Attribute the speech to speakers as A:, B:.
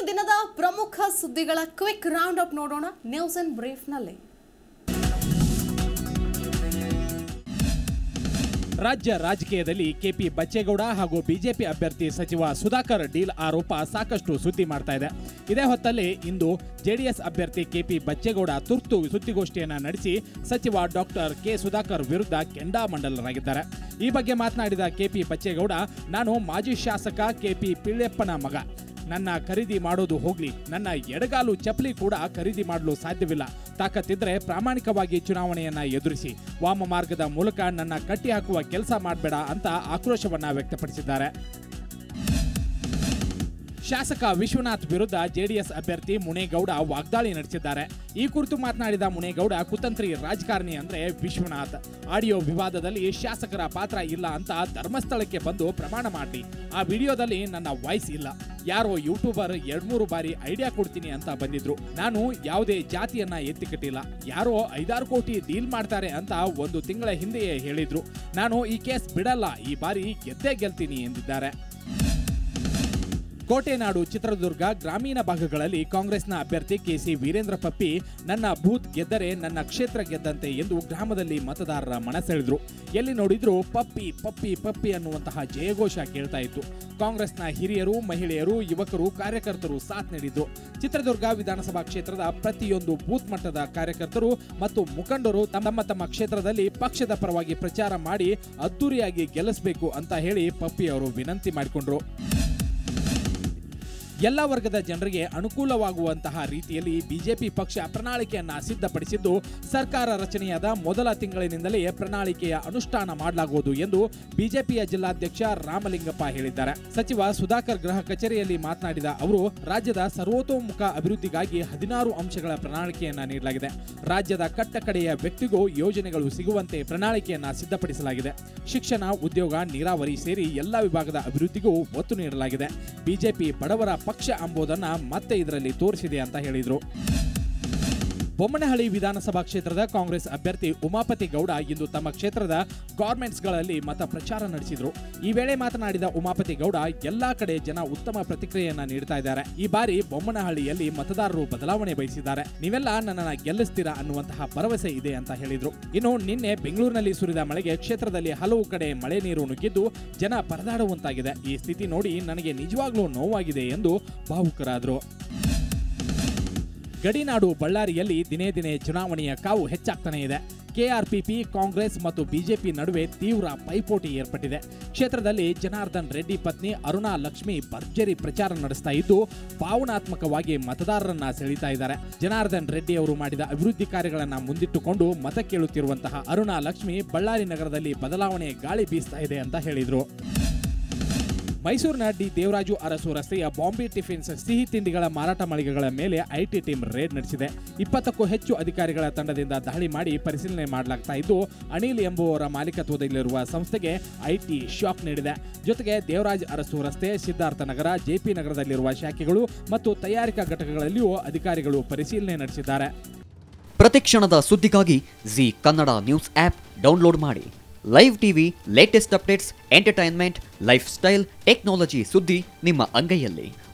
A: ದಿನದ ಪ್ರಮುಖ ಸುದ್ದಿಗಳ ಕ್ವಿಕ್ ರೌಂಡ್ ಅಪ್ ನೋಡೋಣ ನ್ಯೂಸ್ ಅಂಡ್ ಬ್ರೀಫ್ನಲ್ಲಿ
B: ರಾಜ್ಯ ರಾಜಕೀಯದಲ್ಲಿ ಕೆಪಿ ಬಚ್ಚೇಗೌಡ ಹಾಗೂ ಬಿಜೆಪಿ ಅಭ್ಯರ್ಥಿ ಸಚಿವ ಸುಧಾಕರ್ ಡೀಲ್ ಆರೋಪ ಸಾಕಷ್ಟು ಸುದ್ದಿ ಮಾಡ್ತಾ ಇದೆ ಇದೇ ಹೊತ್ತಲ್ಲಿ ಇಂದು ಜೆಡಿಎಸ್ ಅಭ್ಯರ್ಥಿ ಕೆಪಿ ಬಚ್ಚೇಗೌಡ ತುರ್ತು ಸುದ್ದಿಗೋಷ್ಠಿಯನ್ನ ನಡೆಸಿ ಸಚಿವ ಡಾಕ್ಟರ್ ಕೆ ಸುಧಾಕರ್ ವಿರುದ್ಧ ಕೆಂಡಾಮಂಡಲರಾಗಿದ್ದಾರೆ ಈ ಬಗ್ಗೆ ಮಾತನಾಡಿದ ಕೆಪಿ ಬಚ್ಚೇಗೌಡ ನಾನು ಮಾಜಿ ಶಾಸಕ ಕೆಪಿ ಪಿಳ್ಳೆಪ್ಪನ ಮಗ ನನ್ನ ಖರೀದಿ ಮಾಡೋದು ಹೋಗ್ಲಿ ನನ್ನ ಎಡಗಾಲು ಚಪ್ಪಲಿ ಕೂಡ ಖರೀದಿ ಮಾಡಲು ಸಾಧ್ಯವಿಲ್ಲ ತಾಕತ್ತಿದ್ರೆ ಪ್ರಾಮಾಣಿಕವಾಗಿ ಚುನಾವಣೆಯನ್ನ ಎದುರಿಸಿ ವಾಮ ಮಾರ್ಗದ ಮೂಲಕ ನನ್ನ ಕಟ್ಟಿ ಹಾಕುವ ಕೆಲಸ ಮಾಡಬೇಡ ಅಂತ ಆಕ್ರೋಶವನ್ನ ವ್ಯಕ್ತಪಡಿಸಿದ್ದಾರೆ ಶಾಸಕ ವಿಶ್ವನಾಥ್ ವಿರುದ್ಧ ಜೆಡಿಎಸ್ ಅಭ್ಯರ್ಥಿ ಮುನೇಗೌಡ ವಾಗ್ದಾಳಿ ನಡೆಸಿದ್ದಾರೆ ಈ ಕುರಿತು ಮಾತನಾಡಿದ ಮುನೇಗೌಡ ಕುತಂತ್ರಿ ರಾಜಕಾರಣಿ ಅಂದ್ರೆ ವಿಶ್ವನಾಥ್ ಆಡಿಯೋ ವಿವಾದದಲ್ಲಿ ಶಾಸಕರ ಪಾತ್ರ ಇಲ್ಲ ಅಂತ ಧರ್ಮಸ್ಥಳಕ್ಕೆ ಬಂದು ಪ್ರಮಾಣ ಮಾಡಿ ಆ ವಿಡಿಯೋದಲ್ಲಿ ನನ್ನ ವಾಯ್ಸ್ ಇಲ್ಲ ಯಾರೋ ಯೂಟ್ಯೂಬರ್ ಎರಡ್ಮೂರು ಬಾರಿ ಐಡಿಯಾ ಕೊಡ್ತೀನಿ ಅಂತ ಬಂದಿದ್ರು ನಾನು ಯಾವುದೇ ಜಾತಿಯನ್ನ ಎತ್ತಿಕಟ್ಟಿಲ್ಲ ಯಾರೋ ಐದಾರು ಕೋಟಿ ಡೀಲ್ ಮಾಡ್ತಾರೆ ಅಂತ ಒಂದು ತಿಂಗಳ ಹಿಂದೆಯೇ ಹೇಳಿದ್ರು ನಾನು ಈ ಕೇಸ್ ಬಿಡಲ್ಲ ಈ ಬಾರಿ ಗೆದ್ದೇ ಗೆಲ್ತೀನಿ ಎಂದಿದ್ದಾರೆ ಕೋಟೆನಾಡು ಚಿತ್ರದುರ್ಗ ಗ್ರಾಮೀಣ ಭಾಗಗಳಲ್ಲಿ ಕಾಂಗ್ರೆಸ್ನ ಅಭ್ಯರ್ಥಿ ಕೆಸಿ ವೀರೇಂದ್ರ ಪಪ್ಪಿ ನನ್ನ ಬೂತ್ ಗೆದ್ದರೆ ನನ್ನ ಕ್ಷೇತ್ರ ಗೆದ್ದಂತೆ ಎಂದು ಗ್ರಾಮದಲ್ಲಿ ಮತದಾರರ ಮನಸೆಳೆದ್ರು ಎಲ್ಲಿ ನೋಡಿದ್ರೂ ಪಪ್ಪಿ ಪಪ್ಪಿ ಪಪ್ಪಿ ಅನ್ನುವಂತಹ ಜಯಘೋಷ ಕೇಳ್ತಾ ಇತ್ತು ಕಾಂಗ್ರೆಸ್ನ ಹಿರಿಯರು ಮಹಿಳೆಯರು ಯುವಕರು ಕಾರ್ಯಕರ್ತರು ಸಾಥ್ ನೀಡಿದ್ರು ಚಿತ್ರದುರ್ಗ ವಿಧಾನಸಭಾ ಕ್ಷೇತ್ರದ ಪ್ರತಿಯೊಂದು ಬೂತ್ ಮಟ್ಟದ ಕಾರ್ಯಕರ್ತರು ಮತ್ತು ಮುಖಂಡರು ತಮ್ಮ ತಮ್ಮ ಕ್ಷೇತ್ರದಲ್ಲಿ ಪಕ್ಷದ ಪರವಾಗಿ ಪ್ರಚಾರ ಮಾಡಿ ಅದ್ದೂರಿಯಾಗಿ ಗೆಲ್ಲಿಸಬೇಕು ಅಂತ ಹೇಳಿ ಪಪ್ಪಿ ಅವರು ವಿನಂತಿ ಮಾಡಿಕೊಂಡ್ರು ಎಲ್ಲ ವರ್ಗದ ಜನರಿಗೆ ಅನುಕೂಲವಾಗುವಂತಹ ರೀತಿಯಲ್ಲಿ ಬಿಜೆಪಿ ಪಕ್ಷ ಪ್ರಣಾಳಿಕೆಯನ್ನ ಸಿದ್ಧಪಡಿಸಿದ್ದು ಸರ್ಕಾರ ರಚನೆಯಾದ ಮೊದಲ ತಿಂಗಳಿನಿಂದಲೇ ಪ್ರಣಾಳಿಕೆಯ ಅನುಷ್ಠಾನ ಮಾಡಲಾಗುವುದು ಎಂದು ಬಿಜೆಪಿಯ ಜಿಲ್ಲಾಧ್ಯಕ್ಷ ರಾಮಲಿಂಗಪ್ಪ ಹೇಳಿದ್ದಾರೆ ಸಚಿವ ಸುಧಾಕರ್ ಗೃಹ ಕಚೇರಿಯಲ್ಲಿ ಮಾತನಾಡಿದ ಅವರು ರಾಜ್ಯದ ಸರ್ವತೋಮುಖ ಅಭಿವೃದ್ಧಿಗಾಗಿ ಹದಿನಾರು ಅಂಶಗಳ ಪ್ರಣಾಳಿಕೆಯನ್ನ ನೀಡಲಾಗಿದೆ ರಾಜ್ಯದ ಕಟ್ಟಕಡೆಯ ವ್ಯಕ್ತಿಗೂ ಯೋಜನೆಗಳು ಸಿಗುವಂತೆ ಪ್ರಣಾಳಿಕೆಯನ್ನ ಸಿದ್ಧಪಡಿಸಲಾಗಿದೆ ಶಿಕ್ಷಣ ಉದ್ಯೋಗ ನೀರಾವರಿ ಸೇರಿ ಎಲ್ಲ ವಿಭಾಗದ ಅಭಿವೃದ್ಧಿಗೂ ಒತ್ತು ನೀಡಲಾಗಿದೆ ಬಿಜೆಪಿ ಬಡವರ ಪಕ್ಷ ಎಂಬುದನ್ನ ಮತ್ತೆ ಇದರಲ್ಲಿ ತೋರಿಸಿದೆ ಅಂತ ಹೇಳಿದ್ರು ಬೊಮ್ಮನಹಳ್ಳಿ ವಿಧಾನಸಭಾ ಕ್ಷೇತ್ರದ ಕಾಂಗ್ರೆಸ್ ಅಭ್ಯರ್ಥಿ ಉಮಾಪತಿ ಗೌಡ ಇಂದು ತಮ್ಮ ಕ್ಷೇತ್ರದ ಗಾರ್ಮೆಂಟ್ಸ್ಗಳಲ್ಲಿ ಮತ ಪ್ರಚಾರ ನಡೆಸಿದ್ರು ಈ ವೇಳೆ ಮಾತನಾಡಿದ ಉಮಾಪತಿ ಗೌಡ ಎಲ್ಲಾ ಕಡೆ ಜನ ಉತ್ತಮ ಪ್ರತಿಕ್ರಿಯೆಯನ್ನ ನೀಡ್ತಾ ಇದ್ದಾರೆ ಈ ಬಾರಿ ಬೊಮ್ಮನಹಳ್ಳಿಯಲ್ಲಿ ಮತದಾರರು ಬದಲಾವಣೆ ಬಯಸಿದ್ದಾರೆ ನೀವೆಲ್ಲ ನನ್ನನ್ನ ಗೆಲ್ಲಿಸ್ತೀರಾ ಅನ್ನುವಂತಹ ಭರವಸೆ ಇದೆ ಅಂತ ಹೇಳಿದ್ರು ಇನ್ನು ನಿನ್ನೆ ಬೆಂಗಳೂರಿನಲ್ಲಿ ಸುರಿದ ಮಳೆಗೆ ಕ್ಷೇತ್ರದಲ್ಲಿ ಹಲವು ಕಡೆ ಮಳೆ ನೀರು ನುಗ್ಗಿದ್ದು ಜನ ಪರದಾಡುವಂತಾಗಿದೆ ಈ ಸ್ಥಿತಿ ನೋಡಿ ನನಗೆ ನಿಜವಾಗ್ಲೂ ನೋವಾಗಿದೆ ಎಂದು ಭಾವುಕರಾದರು ಗಡಿನಾಡು ಬಳ್ಳಾರಿಯಲ್ಲಿ ದಿನೇ ದಿನೇ ಚುನಾವಣೆಯ ಕಾವು ಹೆಚ್ಚಾಗ್ತಾನೆ ಇದೆ ಕೆಆರ್ಪಿಪಿ ಕಾಂಗ್ರೆಸ್ ಮತ್ತು ಬಿಜೆಪಿ ನಡುವೆ ತೀವ್ರ ಪೈಪೋಟಿ ಏರ್ಪಟ್ಟಿದೆ ಕ್ಷೇತ್ರದಲ್ಲಿ ಜನಾರ್ದನ್ ರೆಡ್ಡಿ ಪತ್ನಿ ಅರುಣಾ ಲಕ್ಷ್ಮಿ ಭರ್ಜರಿ ಪ್ರಚಾರ ನಡೆಸ್ತಾ ಇದ್ದು ಭಾವನಾತ್ಮಕವಾಗಿ ಮತದಾರರನ್ನ ಸೆಳೀತಾ ಇದ್ದಾರೆ ಜನಾರ್ದನ್ ರೆಡ್ಡಿ ಅವರು ಮಾಡಿದ ಅಭಿವೃದ್ಧಿ ಕಾರ್ಯಗಳನ್ನ ಮುಂದಿಟ್ಟುಕೊಂಡು ಮತ ಕೇಳುತ್ತಿರುವಂತಹ ಅರುಣಾ ಲಕ್ಷ್ಮಿ ಬಳ್ಳಾರಿ ನಗರದಲ್ಲಿ ಬದಲಾವಣೆ ಗಾಳಿ ಬೀಸ್ತಾ ಇದೆ ಅಂತ ಹೇಳಿದ್ರು ಮೈಸೂರಿನ ಡಿ ದೇವರಾಜು ಅರಸು ರಸ್ತೆಯ ಬಾಂಬೆ ಟಿಫಿನ್ಸ್ ಸಿಹಿ ತಿಂಡಿಗಳ ಮಾರಾಟ ಮಳಿಗೆಗಳ ಮೇಲೆ ಐಟಿ ಟೀಮ್ ರೇಡ್ ನಡೆಸಿದೆ ಇಪ್ಪತ್ತಕ್ಕೂ ಹೆಚ್ಚು ಅಧಿಕಾರಿಗಳ ತಂಡದಿಂದ ದಾಳಿ ಮಾಡಿ ಪರಿಶೀಲನೆ ಮಾಡಲಾಗ್ತಾ ಇದ್ದು ಅನಿಲ್ ಎಂಬುವವರ ಮಾಲೀಕತ್ವದಲ್ಲಿರುವ ಸಂಸ್ಥೆಗೆ ಐಟಿ ಶಾಕ್ ನೀಡಿದೆ ಜೊತೆಗೆ ದೇವರಾಜ್ ಅರಸು ರಸ್ತೆ ಸಿದ್ಧಾರ್ಥ ನಗರ ಜೆಪಿ ನಗರದಲ್ಲಿರುವ ಶಾಖೆಗಳು ಮತ್ತು ತಯಾರಿಕಾ ಘಟಕಗಳಲ್ಲಿಯೂ ಅಧಿಕಾರಿಗಳು ಪರಿಶೀಲನೆ ನಡೆಸಿದ್ದಾರೆ
C: ಪ್ರತಿಕ್ಷಣದ ಸುದ್ದಿಗಾಗಿ Zee Kannada news app download ಮಾಡಿ live TV latest updates entertainment lifestyle technology ಸುದ್ದಿ ನಿಮ್ಮ ಅಂಗೈಯಲ್ಲಿ